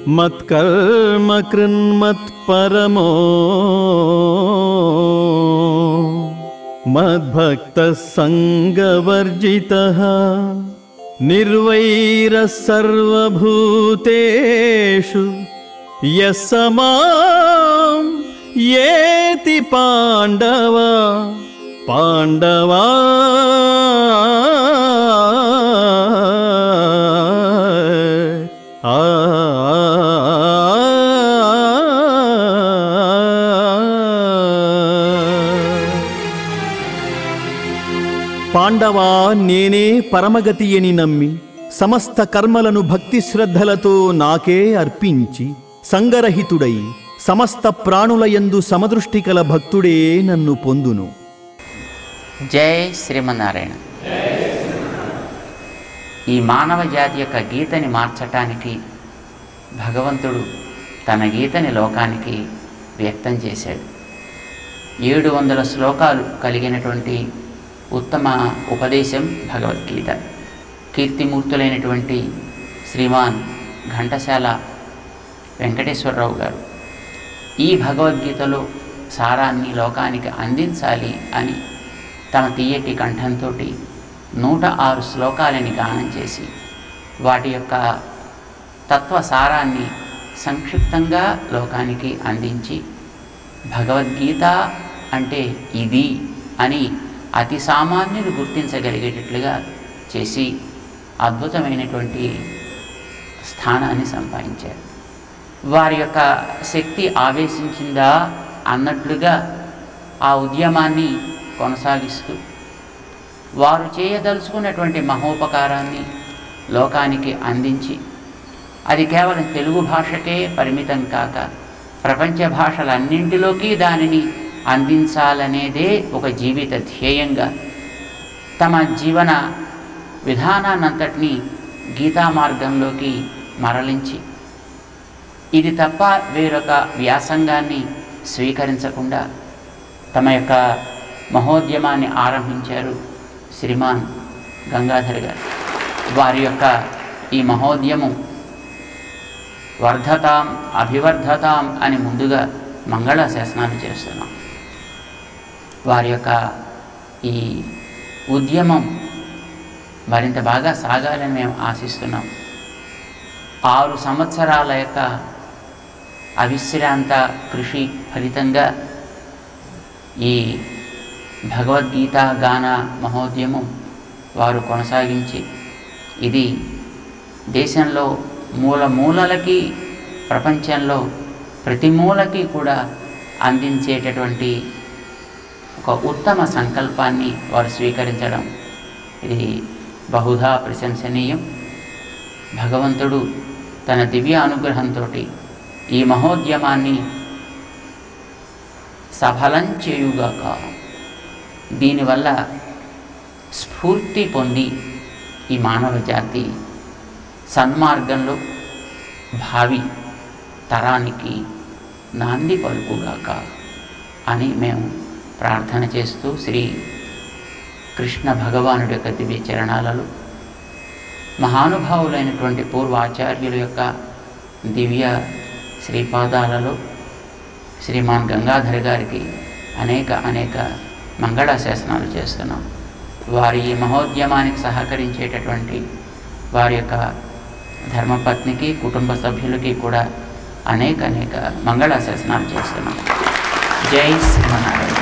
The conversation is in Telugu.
మత్కర్మ కృన్మత్పరమో మద్భక్త సంగవర్జిత నిర్వైర సర్వభూతేషు యస్సమాం ఏతి పాండవ పాండవా ఆ పాండవా నేనే పరమగతి అని నమ్మి సమస్త కర్మలను భక్తి శ్రద్ధలతో నాకే అర్పించి సంగరహితుడై సమస్త ప్రాణులయందు సమదృష్టి కల భక్తుడే నన్ను పొందును జై శ్రీమన్నారాయణ ఈ మానవ జాతి యొక్క గీతని మార్చటానికి భగవంతుడు తన గీతని లోకానికి వ్యక్తం చేశాడు ఏడు వందల శ్లోకాలు కలిగినటువంటి ఉత్తమ ఉపదేశం భగవద్గీత కీర్తిమూర్తులైనటువంటి శ్రీమాన్ ఘంటసాల వెంకటేశ్వరరావు గారు ఈ భగవద్గీతలో సారాన్ని లోకానికి అందించాలి అని తమ తీయటి కంఠంతో నూట ఆరు శ్లోకాలని గానం చేసి వాటి యొక్క తత్వ సారాన్ని సంక్షిప్తంగా లోకానికి అందించి భగవద్గీత అంటే ఇది అని అతి సామాన్యులు గుర్తించగలిగేటట్లుగా చేసి అద్భుతమైనటువంటి స్థానాన్ని సంపాదించారు వారి యొక్క శక్తి ఆవేశించిందా అన్నట్లుగా ఆ ఉద్యమాన్ని కొనసాగిస్తూ వారు చేయదలుచుకున్నటువంటి మహోపకారాన్ని లోకానికి అందించి అది కేవలం తెలుగు భాషకే పరిమితం కాక ప్రపంచ భాషలన్నింటిలోకి దానిని అందించాలనేదే ఒక జీవిత ధ్యేయంగా తమ జీవన విధానాన్నంతటినీ గీతా మార్గంలోకి మరలించి ఇది తప్ప వేరొక వ్యాసంగాన్ని స్వీకరించకుండా తమ యొక్క మహోద్యమాన్ని ఆరంభించారు శ్రీమాన్ గంగాధర్ గారు వారి యొక్క ఈ మహోద్యమం వర్ధతాం అభివర్ధతాం అని ముందుగా మంగళ శాసనాలు చేస్తున్నాం వారి యొక్క ఈ ఉద్యమం మరింత బాగా సాగాలని మేము ఆశిస్తున్నాం ఆరు సంవత్సరాల యొక్క అవిశ్రాంత కృషి ఫలితంగా ఈ భగవద్గీత గాన మహోద్యమం వారు కొనసాగించి ఇది దేశంలో మూల మూలలకి ప్రపంచంలో ప్రతి మూలకి కూడా అందించేటటువంటి ఒక ఉత్తమ సంకల్పాన్ని వారు స్వీకరించడం ఇది బహుధా ప్రశంసనీయం భగవంతుడు తన దివ్య అనుగ్రహంతో ఈ మహోద్యమాన్ని సఫలం చేయుగాక దీనివల్ల స్ఫూర్తి పొంది ఈ మానవ జాతి సన్మార్గంలో భావి తరానికి నాంది పలుకుగాక అని మేము ప్రార్థన చేస్తూ శ్రీ కృష్ణ భగవానుడి యొక్క దివ్య చరణాలలో మహానుభావులైనటువంటి పూర్వాచార్యుల యొక్క దివ్య శ్రీపాదాలలో శ్రీమాన్ గంగాధర్ గారికి అనేక అనేక మంగళాశాసనాలు చేస్తున్నాం వారి ఈ మహోద్యమానికి సహకరించేటటువంటి వారి యొక్క ధర్మపత్నికి కుటుంబ సభ్యులకి కూడా అనేక అనేక మంగళాశాసనాలు చేస్తున్నాం జై శ్రీమన్నారాయణ